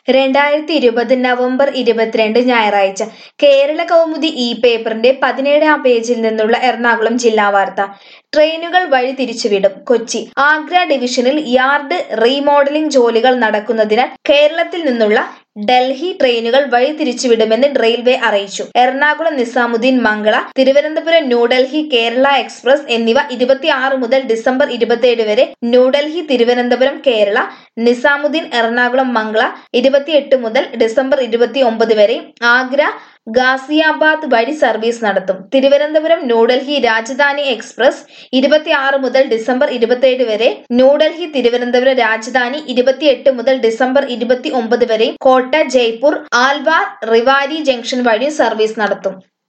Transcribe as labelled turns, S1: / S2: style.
S1: രണ്ടായിരത്തി ഇരുപത് നവംബർ ഇരുപത്തിരണ്ട് ഞായറാഴ്ച കേരള കൗമുദി ഇ പേപ്പറിന്റെ പതിനേഴാം പേജിൽ നിന്നുള്ള എറണാകുളം ജില്ലാ വാർത്ത ട്രെയിനുകൾ വഴി തിരിച്ചുവിടും കൊച്ചി ആഗ്ര ഡിവിഷനിൽ യാർഡ് റീമോഡലിംഗ് ജോലികൾ നടക്കുന്നതിനാൽ കേരളത്തിൽ നിന്നുള്ള ഡൽഹി ട്രെയിനുകൾ വഴി തിരിച്ചുവിടുമെന്ന് റെയിൽവേ അറിയിച്ചു എറണാകുളം നിസാമുദ്ദീൻ മംഗള തിരുവനന്തപുരം ന്യൂഡൽഹി കേരള എക്സ്പ്രസ് എന്നിവ ഇരുപത്തിയാറ് മുതൽ ഡിസംബർ ഇരുപത്തിയേഴ് വരെ ന്യൂഡൽഹി തിരുവനന്തപുരം കേരള നിസാമുദ്ദീൻ എറണാകുളം മംഗള ഇരുപത്തിയെട്ട് മുതൽ ഡിസംബർ ഇരുപത്തി ഒമ്പത് വരെ ആഗ്ര ഗാസിയാബാദ് വഴി സർവീസ് നടത്തും തിരുവനന്തപുരം ന്യൂഡൽഹി രാജധാനി എക്സ്പ്രസ് ഇരുപത്തിയാറ് മുതൽ ഡിസംബർ ഇരുപത്തിയേഴ് വരെ ന്യൂഡൽഹി തിരുവനന്തപുരം രാജധാനി ഇരുപത്തിയെട്ട് മുതൽ ഡിസംബർ ഇരുപത്തി ഒമ്പത് വരെ കോട്ട ജയ്പൂർ ആൽവാർ റിവാരി ജംഗ്ഷൻ വഴി സർവീസ് നടത്തും